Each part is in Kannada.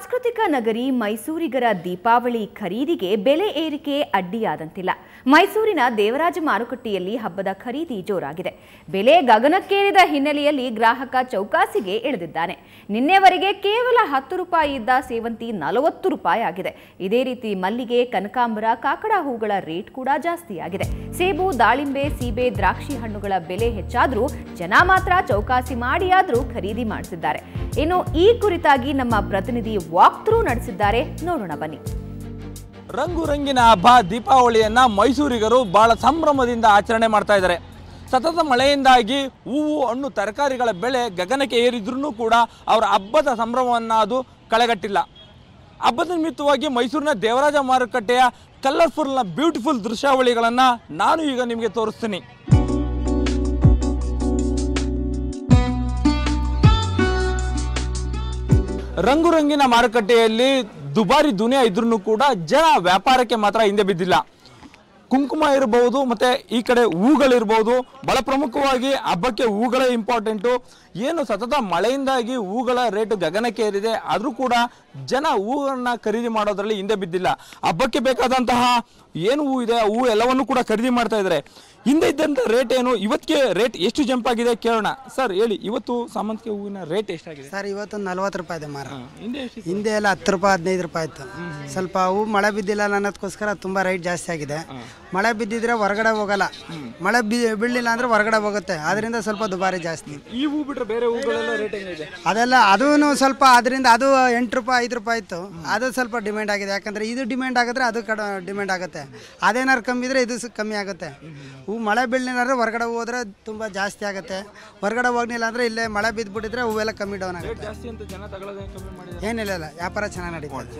ಸಾಂಸ್ಕೃತಿಕ ನಗರಿ ಮೈಸೂರಿಗರ ದೀಪಾವಳಿ ಖರೀದಿಗೆ ಬೆಲೆ ಏರಿಕೆ ಅಡ್ಡಿಯಾದಂತಿಲ್ಲ ಮೈಸೂರಿನ ದೇವರಾಜ ಮಾರುಕಟ್ಟೆಯಲ್ಲಿ ಹಬ್ಬದ ಖರೀದಿ ಜೋರಾಗಿದೆ ಬೆಲೆ ಗಗನಕ್ಕೇರಿದ ಹಿನ್ನೆಲೆಯಲ್ಲಿ ಗ್ರಾಹಕ ಚೌಕಾಸಿಗೆ ಇಳಿದಿದ್ದಾನೆ ನಿನ್ನೆವರೆಗೆ ಕೇವಲ ಹತ್ತು ರೂಪಾಯಿ ಇದ್ದ ಸೇವಂತಿ ನಲವತ್ತು ರೂಪಾಯಿ ಆಗಿದೆ ಇದೇ ರೀತಿ ಮಲ್ಲಿಗೆ ಕನಕಾಂಬರ ಕಾಕಡ ಹೂಗಳ ರೇಟ್ ಕೂಡ ಜಾಸ್ತಿಯಾಗಿದೆ ಸೇಬು ದಾಳಿಂಬೆ ಸೀಬೆ ದ್ರಾಕ್ಷಿ ಹಣ್ಣುಗಳ ಬೆಲೆ ಹೆಚ್ಚಾದರೂ ಜನ ಮಾತ್ರ ಚೌಕಾಸಿ ಮಾಡಿಯಾದರೂ ಖರೀದಿ ಮಾಡಿಸಿದ್ದಾರೆ ಇನ್ನು ಈ ಕುರಿತಾಗಿ ನಮ್ಮ ಪ್ರತಿನಿಧಿ ವಾಕ್ ಥ್ರೂ ನಡೆಸಿದ್ದಾರೆ ನೋಡೋಣ ಬನ್ನಿ ರಂಗು ರಂಗಿನ ಹಬ್ಬ ದೀಪಾವಳಿಯನ್ನ ಮೈಸೂರಿಗರು ಬಹಳ ಸಂಭ್ರಮದಿಂದ ಆಚರಣೆ ಮಾಡ್ತಾ ಇದ್ದಾರೆ ಸತತ ಮಳೆಯಿಂದಾಗಿ ಹೂವು ಹಣ್ಣು ತರಕಾರಿಗಳ ಬೆಲೆ ಗಗನಕ್ಕೆ ಏರಿದ್ರೂ ಕೂಡ ಅವರ ಹಬ್ಬದ ಸಂಭ್ರಮವನ್ನು ಅದು ಕಳೆಗಟ್ಟಿಲ್ಲ ಹಬ್ಬದ ನಿಮಿತ್ತವಾಗಿ ಮೈಸೂರಿನ ದೇವರಾಜ ಮಾರುಕಟ್ಟೆಯ ಕಲರ್ಫುಲ್ನ ಬ್ಯೂಟಿಫುಲ್ ದೃಶ್ಯಾವಳಿಗಳನ್ನು ನಾನು ಈಗ ನಿಮಗೆ ತೋರಿಸ್ತೀನಿ ರಂಗು ರಂಗಿನ ಮಾರುಕಟ್ಟೆಯಲ್ಲಿ ದುಬಾರಿ ದುನಿಯಾ ಇದ್ರೂ ಕೂಡ ಜನ ವ್ಯಾಪಾರಕ್ಕೆ ಮಾತ್ರ ಹಿಂದೆ ಬಿದ್ದಿಲ್ಲ ಕುಂಕುಮ ಇರಬಹುದು ಮತ್ತೆ ಈ ಕಡೆ ಹೂಗಳಿರ್ಬೋದು ಬಹಳ ಪ್ರಮುಖವಾಗಿ ಹಬ್ಬಕ್ಕೆ ಹೂಗಳೇ ಇಂಪಾರ್ಟೆಂಟು ಏನು ಸತತ ಮಳೆಯಿಂದಾಗಿ ಹೂಗಳ ರೇಟ್ ಗಗನಕ್ಕೆ ಏರಿದೆ ಆದರೂ ಕೂಡ ಜನ ಹೂಗಳನ್ನ ಖರೀದಿ ಮಾಡೋದ್ರಲ್ಲಿ ಹಿಂದೆ ಬಿದ್ದಿಲ್ಲ ಹಬ್ಬಕ್ಕೆ ಬೇಕಾದಂತಹ ಏನು ಹೂ ಇದೆ ಆ ಹೂ ಎಲ್ಲವನ್ನು ಕೂಡ ಖರೀದಿ ಮಾಡ್ತಾ ಇದ್ದಾರೆ ಹಿಂದೆ ಇದ್ದಂಥ ರೇಟ್ ಏನು ಇವತ್ತಿಗೆ ರೇಟ್ ಎಷ್ಟು ಜಂಪ್ ಆಗಿದೆ ಕೇಳೋಣ ಸರ್ ಹೇಳಿ ಇವತ್ತು ಸಾಮಂತಿಗೆ ಹೂವಿನ ರೇಟ್ ಎಷ್ಟಾಗಿದೆ ಸರ್ ಇವತ್ತು ನಲ್ವತ್ತು ರೂಪಾಯಿ ಇದೆ ಮಾರ ಹಿಂದೆ ಎಷ್ಟು ಹಿಂದೆ ಎಲ್ಲ ಹತ್ತು ರೂಪಾಯಿ ಹದಿನೈದು ರೂಪಾಯಿ ಇತ್ತು ಸ್ವಲ್ಪ ಹೂ ಮಳೆ ಬಿದ್ದಿಲ್ಲ ಅನ್ನೋದಕ್ಕೋಸ್ಕರ ತುಂಬ ರೈಟ್ ಜಾಸ್ತಿ ಆಗಿದೆ ಮಳೆ ಬಿದ್ದಿದ್ರೆ ಹೊರಗಡೆ ಹೋಗಲ್ಲ ಮಳೆ ಬಿ ಬೀಳಲಿಲ್ಲ ಅಂದ್ರೆ ಹೊರಗಡೆ ಹೋಗುತ್ತೆ ಅದರಿಂದ ಸ್ವಲ್ಪ ದುಬಾರಿ ಜಾಸ್ತಿ ಈ ಹೂ ಬಿಟ್ರೆ ಬೇರೆ ಹೂಗಳೆಲ್ಲ ರೇಟ್ ಹೆಂಗಿದೆ ಅದೆಲ್ಲ ಅದೂ ಸ್ವಲ್ಪ ಅದರಿಂದ ಅದು ಎಂಟು ರೂಪಾಯಿ ಐದು ರೂಪಾಯಿ ಇತ್ತು ಅದು ಸ್ವಲ್ಪ ಡಿಮ್ಯಾಂಡ್ ಆಗಿದೆ ಯಾಕಂದ್ರೆ ಇದು ಡಿಮ್ಯಾಂಡ್ ಆಗಿದ್ರೆ ಅದು ಕಡ ಡಿಮ್ಯಾಂಡ್ ಆಗುತ್ತೆ ಅದೇನಾದ್ರು ಕಮ್ಮಿ ಇದ್ರೆ ಇದು ಸ- ಕಮ್ಮಿ ಆಗುತ್ತೆ ಹೂ ಮಳೆ ಬೀಳಲಿಲ್ಲ ಅಂದ್ರೆ ಹೊರಗಡೆ ಹೋದ್ರೆ ತುಂಬ ಜಾಸ್ತಿ ಆಗುತ್ತೆ ಹೊರಗಡೆ ಹೋಗ್ಲಿಲ್ಲ ಅಂದ್ರೆ ಇಲ್ಲೇ ಮಳೆ ಬಿದ್ದುಬಿಟ್ಟಿದ್ರೆ ಹೂವೆಲ್ಲ ಕಮ್ಮಿ ಡೌನ್ ಆಗುತ್ತೆ ಜಾಸ್ತಿ ಅಂತ ಜನ ತಗೊಳ್ಳೋದೇ ಕಮ್ಮಿ ಮಾಡಿದ್ದಾರೆ ಏನಿಲ್ಲ ಇಲ್ಲ ವ್ಯಾಪಾರ ಚೆನ್ನಾಗಿ ನಡೀತದೆ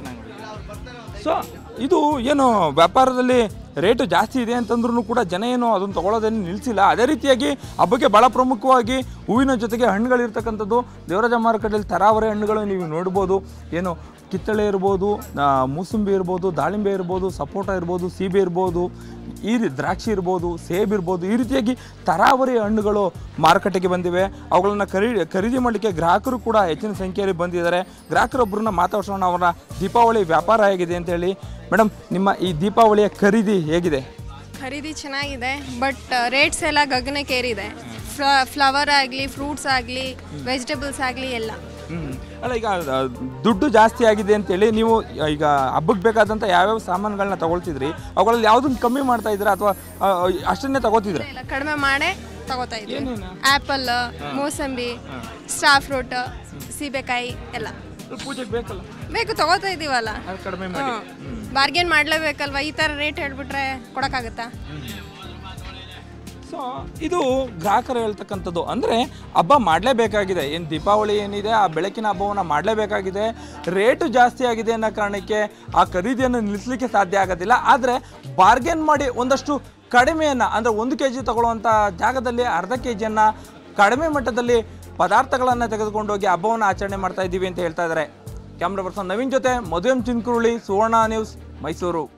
ಸೊ ಇದು ಏನು ವ್ಯಾಪಾರದಲ್ಲಿ ರೇಟು ಜಾಸ್ತಿ ಇದೆ ಅಂತಂದ್ರೂ ಕೂಡ ಜನ ಏನು ಅದನ್ನು ತಗೊಳ್ಳೋದೇನು ನಿಲ್ಲಿಸಿಲ್ಲ ಅದೇ ರೀತಿಯಾಗಿ ಹಬ್ಬಕ್ಕೆ ಭಾಳ ಪ್ರಮುಖವಾಗಿ ಹೂವಿನ ಜೊತೆಗೆ ಹಣ್ಣುಗಳಿರ್ತಕ್ಕಂಥದ್ದು ದೇವರಾಜ ಮಾರುಕಟ್ಟೆಯಲ್ಲಿ ತರಾವರಿ ಹಣ್ಣುಗಳು ನೀವು ನೋಡ್ಬೋದು ಏನು ಕಿತ್ತಳೆ ಇರ್ಬೋದು ಆ, ಮೂಸಂಬಿ ಇರ್ಬೋದು ದಾಳಿಂಬೆ ಇರ್ಬೋದು ಸಪೋಟ ಇರ್ಬೋದು ಸೀಬೆ ಇರ್ಬೋದು ಈ ರೀ ದ್ರಾಕ್ಷಿ ಇರ್ಬೋದು ಸೇಬ್ ಇರ್ಬೋದು ಈ ರೀತಿಯಾಗಿ ತರಾವರಿ ಹಣ್ಣುಗಳು ಮಾರುಕಟ್ಟೆಗೆ ಬಂದಿವೆ ಅವುಗಳನ್ನು ಖರೀದಿ ಖರೀದಿ ಮಾಡಲಿಕ್ಕೆ ಗ್ರಾಹಕರು ಕೂಡ ಹೆಚ್ಚಿನ ಸಂಖ್ಯೆಯಲ್ಲಿ ಬಂದಿದ್ದಾರೆ ಗ್ರಾಹಕರೊಬ್ಬರನ್ನ ಮಾತಾಡ್ಸೋಣ ಅವರ ದೀಪಾವಳಿ ವ್ಯಾಪಾರ ಹೇಗಿದೆ ಅಂತ ಹೇಳಿ ಮೇಡಮ್ ನಿಮ್ಮ ಈ ದೀಪಾವಳಿಯ ಖರೀದಿ ಹೇಗಿದೆ ಖರೀದಿ ಚೆನ್ನಾಗಿದೆ ಬಟ್ ರೇಟ್ಸ್ ಎಲ್ಲ ಗಗನಕ್ಕೇರಿದೆ ಫ್ಲವರ್ ಆಗಲಿ ಫ್ರೂಟ್ಸ್ ಆಗಲಿ ವೆಜಿಟೇಬಲ್ಸ್ ಆಗಲಿ ಎಲ್ಲ ಹ್ಮ್. ಅಲ್ಲ ಈಗ ಆ, ದುಡ್ಡು ಜಾಸ್ತಿ ಆಗಿದೆ ಅಂತೇಳಿ ನೀವು ಈಗ ಹಬ್ಬಕ್ಕೆ ಬೇಕಾದಂಥ ಯಾವ್ಯಾವ ಸಾಮಾನುಗಳನ್ನ ತಗೊಳ್ತಿದ್ರಿ ಅವುಗಳಲ್ಲಿ ಯಾವುದನ್ನು ಕಮ್ಮಿ ಮಾಡ್ತಾ ಇದ್ದೀರಾ ಅಥವಾ ಆ, ಅಷ್ಟನ್ನೇ ತಗೋತಿದ್ರ ಎಲ್ಲ ಕಡಿಮೆ ಮಾಡೇ ತಗೋತಾ ಇದ್ವಿ ಆ್ಯಪಲ್ ಮೋಸಂಬಿ ಸ್ಟಾರ್ ಫ್ರೂಟ್ ಸೀಬೆಕಾಯಿ ಎಲ್ಲ ಪೂಜೆಗೆ ಬೇಕಲ್ಲ ಬೇಕು ತಗೋತಾ ಇದೀವಲ್ಲ ಅದು ಕಡಿಮೆ ಮಾಡಿ ಬಾರ್ಗೇನ್ ಮಾಡಲೇಬೇಕಲ್ವಾ ಈ ಥರ ರೇಟ್ ಹೇಳ್ಬಿಟ್ರೆ ಕೊಡೋಕ್ಕಾಗತ್ತಾ ಸೊ ಇದು ಗ್ರಾಹಕರು ಹೇಳ್ತಕ್ಕಂಥದ್ದು ಅಂದರೆ ಹಬ್ಬ ಮಾಡಲೇಬೇಕಾಗಿದೆ ಏನು ದೀಪಾವಳಿ ಏನಿದೆ ಆ ಬೆಳಕಿನ ಹಬ್ಬವನ್ನು ಮಾಡಲೇಬೇಕಾಗಿದೆ ರೇಟು ಜಾಸ್ತಿ ಆಗಿದೆ ಅನ್ನೋ ಕಾರಣಕ್ಕೆ ಆ ಖರೀದಿಯನ್ನು ನಿಲ್ಲಿಸಲಿಕ್ಕೆ ಸಾಧ್ಯ ಆಗೋದಿಲ್ಲ ಆದರೆ ಬಾರ್ಗೇನ್ ಮಾಡಿ ಒಂದಷ್ಟು ಕಡಿಮೆಯನ್ನು ಅಂದರೆ ಒಂದು ಕೆ ಜಿ ತಗೊಳ್ಳುವಂಥ ಜಾಗದಲ್ಲಿ ಅರ್ಧ ಕೆ ಜಿಯನ್ನು ಕಡಿಮೆ ಮಟ್ಟದಲ್ಲಿ ಪದಾರ್ಥಗಳನ್ನು ತೆಗೆದುಕೊಂಡೋಗಿ ಹಬ್ಬವನ್ನು ಆಚರಣೆ ಮಾಡ್ತಾ ಇದ್ದೀವಿ ಅಂತ ಹೇಳ್ತಾ ಇದ್ದಾರೆ ಕ್ಯಾಮ್ರಾ ಪರ್ಸನ್ ನವೀನ್ ಜೊತೆ ಮದುವೆ ಚಿನ್ಕುರುಳಿ ಸುವರ್ಣ ನ್ಯೂಸ್ ಮೈಸೂರು